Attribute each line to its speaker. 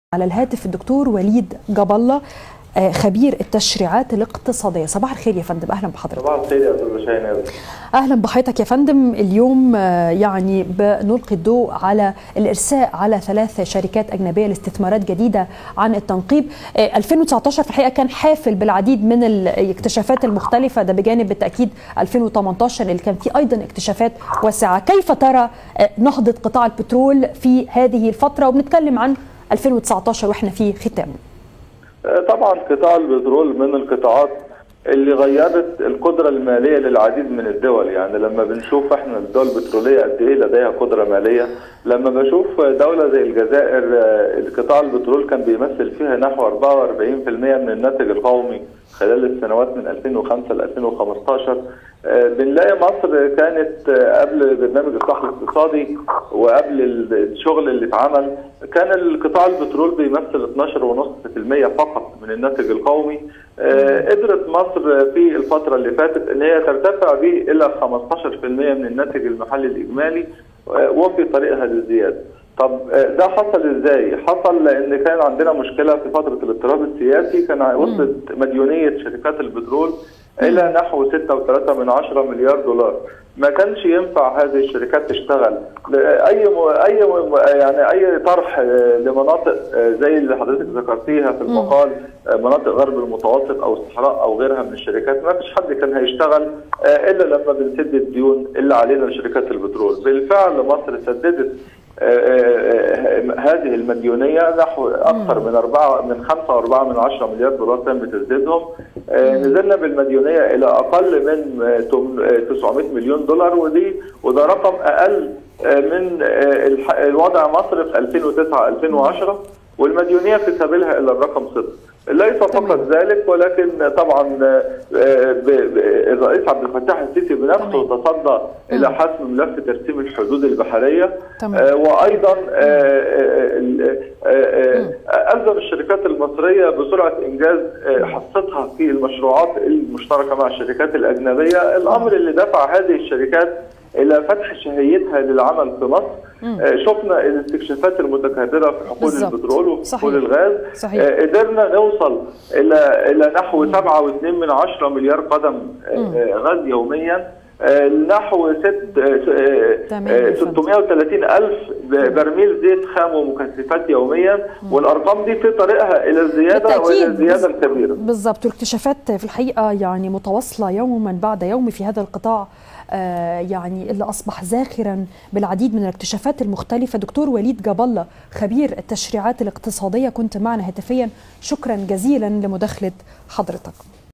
Speaker 1: على الهاتف الدكتور وليد جاب الله خبير التشريعات الاقتصاديه صباح الخير يا فندم اهلا بحضرتك
Speaker 2: صباح الخير يا استاذ شاهين
Speaker 1: اهلا بحضرتك يا فندم اليوم يعني بنلقي الضوء على الارساء على ثلاث شركات اجنبيه لاستثمارات جديده عن التنقيب 2019 في الحقيقه كان حافل بالعديد من الاكتشافات المختلفه ده بجانب بالتاكيد 2018 اللي كان فيه ايضا اكتشافات واسعه كيف ترى نهضه قطاع البترول في هذه الفتره وبنتكلم عن 2019 واحنا في ختامه
Speaker 2: طبعا قطاع البترول من القطاعات اللي غيرت القدرة المالية للعديد من الدول يعني لما بنشوف احنا الدول البترولية قد ايه لديها قدرة مالية لما بشوف دولة زي الجزائر قطاع البترول كان بيمثل فيها نحو 44% من الناتج القومي خلال السنوات من 2005 ل 2015 بنلاقي مصر كانت قبل برنامج الاصلاح الاقتصادي وقبل الشغل اللي اتعمل كان القطاع البترول بيمثل 12.5% فقط من الناتج القومي قدرت مصر في الفتره اللي فاتت ان هي ترتفع به الى 15% من الناتج المحلي الاجمالي وفي طريقها للزياده. طب ده حصل ازاي؟ حصل لان كان عندنا مشكله في فتره الاضطراب السياسي كان وصلت مديونيه شركات البترول الى نحو 6.3 من 10 مليار دولار ما كانش ينفع هذه الشركات تشتغل اي م... اي م... يعني اي طرح لمناطق زي اللي حضرتك ذكرتيها في المقال مناطق غرب المتوسط او الصحراء او غيرها من الشركات ما فيش حد كان هيشتغل الا لما بنسد الديون اللي علينا لشركات البترول بالفعل مصر سددت هذه المديونيه نحو اكثر من 4 من 5.4 من 10 مليار دولار تم تسديدهم نزلنا بالمديونيه الى اقل من 900 مليون دولار ودي وده رقم اقل من الوضع مصر في 2009 2010 والمديونيه في سبيلها الى الرقم صفر ليس فقط ذلك ولكن طبعا الرئيس عبد الفتاح السيسي بنفسه تصدى الى حسم ملف ترسيم الحدود البحريه وايضا الزم الشركات المصريه بسرعه انجاز حصتها في المشروعات المشتركه مع الشركات الاجنبيه الامر اللي دفع هذه الشركات الى فتح شهيتها للعمل في مصر آه شفنا الاستكشافات المتكرره في حقول البترول وفي حقول الغاز
Speaker 1: صحيح.
Speaker 2: آه قدرنا نوصل الى الى نحو 7.2 من 10 مليار قدم آه غاز يوميا نحو 630 ألف برميل زيت خام ومكثفات يوميا والأرقام دي في طريقها إلى الزيادة وإلى الزيادة الكبيرة
Speaker 1: بالضبط والاكتشافات في الحقيقة يعني متواصلة يوما بعد يوم في هذا القطاع يعني اللي أصبح زاخرا بالعديد من الاكتشافات المختلفة دكتور وليد جاب الله خبير التشريعات الاقتصادية كنت معنا هاتفيا شكرا جزيلا لمداخلة حضرتك